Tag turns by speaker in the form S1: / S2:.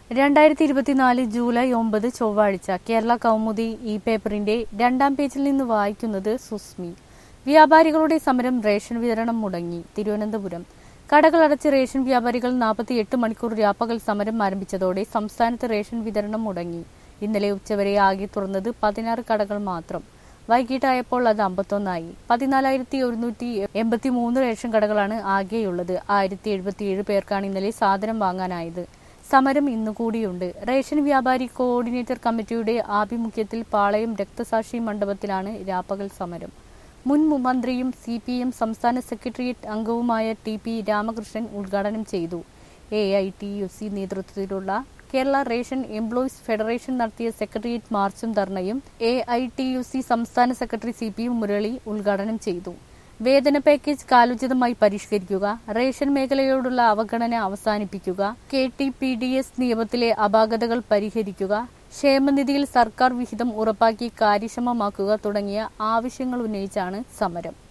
S1: രണ്ടായിരത്തി ഇരുപത്തിനാല് ജൂലൈ ഒമ്പത് ചൊവ്വാഴ്ച കേരള കൗമുദി ഈ പേപ്പറിന്റെ രണ്ടാം പേജിൽ നിന്ന് വായിക്കുന്നത് സുസ്മി വ്യാപാരികളുടെ സമരം റേഷൻ വിതരണം മുടങ്ങി തിരുവനന്തപുരം കടകൾ അടച്ച് റേഷൻ വ്യാപാരികൾ നാൽപ്പത്തിയെട്ട് മണിക്കൂർ രാപ്പകൽ സമരം ആരംഭിച്ചതോടെ സംസ്ഥാനത്ത് റേഷൻ വിതരണം മുടങ്ങി ഇന്നലെ ഉച്ചവരെ ആകെ തുറന്നത് പതിനാറ് കടകൾ മാത്രം വൈകിട്ടായപ്പോൾ അത് അമ്പത്തൊന്നായി പതിനാലായിരത്തി ഒരുന്നൂറ്റി എൺപത്തി മൂന്ന് റേഷൻ കടകളാണ് ആകെയുള്ളത് ആയിരത്തി എഴുപത്തിയേഴ് പേർക്കാണ് ഇന്നലെ സാധനം വാങ്ങാനായത് സമരം ഇന്നു കൂടിയുണ്ട് റേഷൻ വ്യാപാരി കോർഡിനേറ്റർ കമ്മിറ്റിയുടെ ആഭിമുഖ്യത്തിൽ പാളയം രക്തസാക്ഷി മണ്ഡപത്തിലാണ് രാപ്പകൽ സമരം മുൻ മന്ത്രിയും സി പി എം സംസ്ഥാന സെക്രട്ടേറിയറ്റ് അംഗവുമായ ടി പി രാമകൃഷ്ണൻ ഉദ്ഘാടനം ചെയ്തു A I T U C നേതൃത്വത്തിലുള്ള കേരള റേഷൻ എംപ്ലോയീസ് ഫെഡറേഷൻ നടത്തിയ സെക്രട്ടേറിയറ്റ് മാർച്ചും ധർണയും A I T U C സംസ്ഥാന സെക്രട്ടറി സി പി മുരളി ഉദ്ഘാടനം ചെയ്തു വേതന പാക്കേജ് കാലോചിതമായി പരിഷ്കരിക്കുക റേഷൻ മേഖലയോടുള്ള അവഗണന അവസാനിപ്പിക്കുക K T P D S നിയമത്തിലെ അപാകതകൾ പരിഹരിക്കുക ക്ഷേമനിധിയിൽ സർക്കാർ വിഹിതം ഉറപ്പാക്കി കാര്യക്ഷമമാക്കുക തുടങ്ങിയ ആവശ്യങ്ങൾ ഉന്നയിച്ചാണ് സമരം